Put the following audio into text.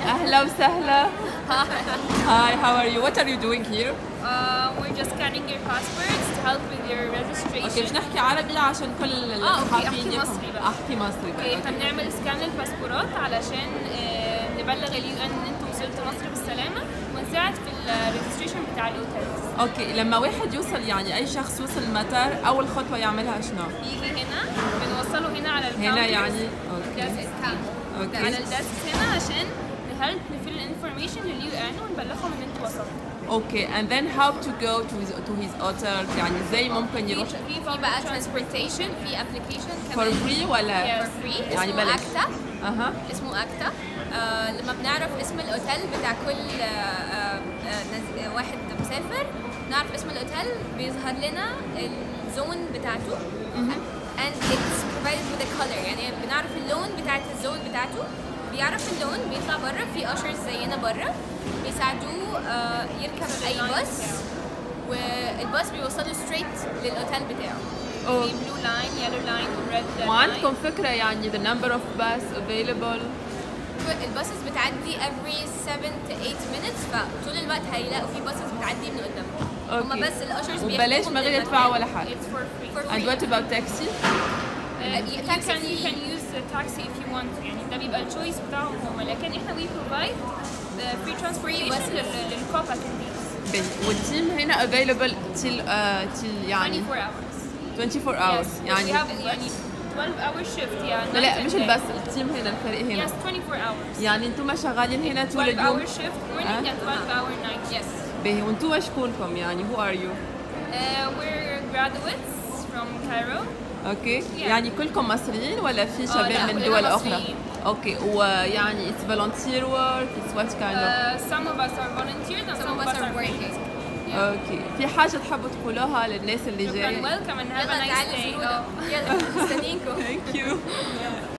اهلا وسهلا Hi. Hi, how are you? What are you doing here? Uh, we're just scanning your passports to help with your registration. اوكي مش نحكي عربي عشان كل آه، أوكي، الصحفيين أحكي يفهموا. مصري بقى. احكي مصري بقى اوكي أوكي. فبنعمل سكان للباسبورات علشان آه، نبلغ اليو ان ان انتوا وصلتوا مصر بالسلامه ونساعد في الريجستريشن بتاع الاوتيلز اوكي لما واحد يوصل يعني اي شخص وصل المطار اول خطوه يعملها شنو؟ يجي هنا بنوصله هنا على الكاونترز هنا يعني اوكي اوكي على اوكي الديسك هنا عشان نهلب نفل الانفورميشن لليو ان ونبلغهم ان انتوا وصلتوا اوكي and then how to go to his, to his hotel يعني ازاي ممكن يروح في في بقى ترانسبورتيشن في ابلكيشن for كمان free ولا Yes. فور فري يعني اسمه بلاش. اكتا اها اسمه اكتا آه لما بنعرف اسم الاوتيل بتاع كل آه آه آه ناس- آه، واحد مسافر نعرف اسم الاوتيل بيظهر لنا الزون بتاعته and it's provided with a color يعني بنعرف اللون بتاعت الزون بتاعته بيعرف اللون بيطلع بره في اشرز زينا بره بيساعدوه آه يركب اي باص والباص بيوصله ستريت للاوتيل بتاعه أوه. في بلو لاين يلو لاين وريد وعندكم فكره يعني the number of bus available الباصز بتعدي every 7 to 8 minutes فطول الوقت هيلاقوا في باصز بتعدي من قدامهم هما أوكي. بس الاشرز وبلاش من غير يدفعوا ولا حاجه It's for free. For and what about taxi Uh, you, taxi can you fee. can use the taxi if you want يعني ده بيبقى التشويس بتاعهم هم لكن احنا we provide the free transportation buses. لل- للكوب attendees بي. والتيم هنا available till uh, till يعني 24 hours 24 hours yes. يعني we have يعني 12 hour shift yeah لا لا night مش and day. البس التيم هنا الفريق هنا yes 24 hours يعني انتم شغالين هنا طول 12 اليوم hour shift morning آه. and 12 hour night yes به وانتم شكونكم يعني who are you uh, we're graduates from Cairo اوكي Yeah. يعني كلكم مصريين ولا في لا، شباب من كلنا دول اخرى مصريين. اوكي ويعني it's volunteer work it's what kind of uh, some of us are volunteers and some of us are working اوكي في حاجه تحبوا تقولوها للناس اللي شكرا جايه welcome and have a يلا nice تعالوا day زورونا يلا مستنيينكم thank you